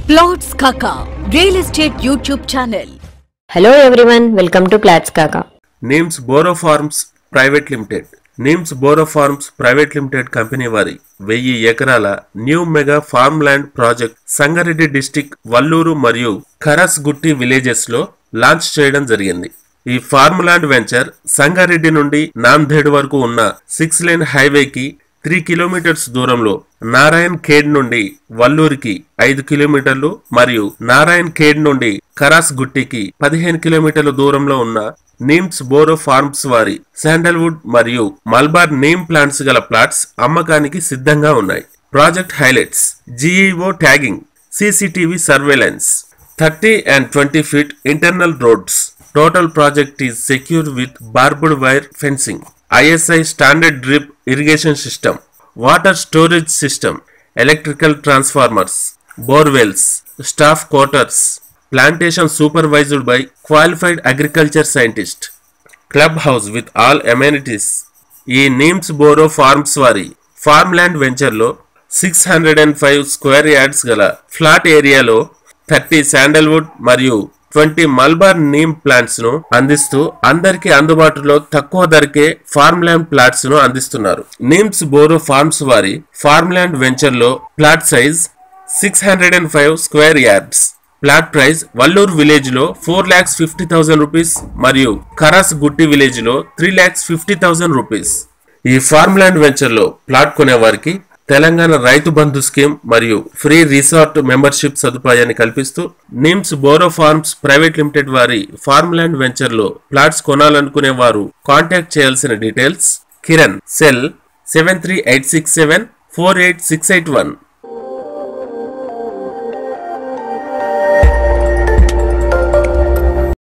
plots Kaka real estate YouTube channel hello everyone welcome to plots Kaka Neems Boro farms private limited Neems Boro farms private limited company వారి వెయ్యి ఎకరాల new mega farm land project Sangareddy district Valluru మరియు Kharasgutti villages లో launch చేయడం జరిగింది ఈ farm land venture Sangareddy నుండి నాందేడ్ వరకు ఉన్న సిక్స్ లేన్ హైవేకి త్రీ కిలోమీటర్స్ దూరంలో నారాయణ్ ఖేడ్ నుండి వల్లూరికి ఐదు కిలోమీటర్లు మరియు నారాయణ్ ఖేడ్ నుండి కరాస్ గుట్టికి పదిహేను కిలోమీటర్ల దూరంలో ఉన్న నీమ్స్ బోరో ఫార్మ్స్ వారి శాండల్వుడ్ మరియు మల్బార్ నీమ్ ప్లాంట్స్ గల ప్లాట్స్ అమ్మకానికి సిద్ధంగా ఉన్నాయి project highlights geo tagging CCTV surveillance thirty and twenty feet internal roads total project is secure with barbed wire fencing ISI standard drip irrigation system water storage system electrical transformers borewells staff quarters plantation supervised by qualified agriculture scientist club house with all amenities ఈ Neems Boro farms వారి farm land వెంచర్లో six hundred and five square yards గల flat ఏరియాలో thirty sandalwood మరియు twenty Malabar neem plants ను అందిస్తూ అందరికీ అందుబాటులో తక్కువ ధరకే ఫార్మ్ ల్యాండ్ ప్లాట్స్ ను అందిస్తున్నారు నీమ్స్ బోరో ఫార్మ్స్ వారి ఫార్మ్ ల్యాండ్ వెంచర్ లో plot size six hundred and five square yards plot price Valluru village లో four lakhs fifty thousand rupees మరియు కరాస్ గుట్టి విలేజ్ లో three lakhs fifty thousand rupees ఈ ఫార్మ్ ల్యాండ్ వెంచర్ లో plot కొనే వారికి Telangana Rythu Bandhu scheme మరియు ఫ్రీ రిసార్ట్ మెంబర్షిప్ సదుపాయాన్ని కల్పిస్తూ Neems Boro farms private limited వారి ఫార్మ్ ల్యాండ్ వెంచర్ లో ప్లాట్స్ కొనాలనుకునే వారు కాంటాక్ట్ చేయాల్సిన details Kiran cell seven three eight six seven four eight six eight one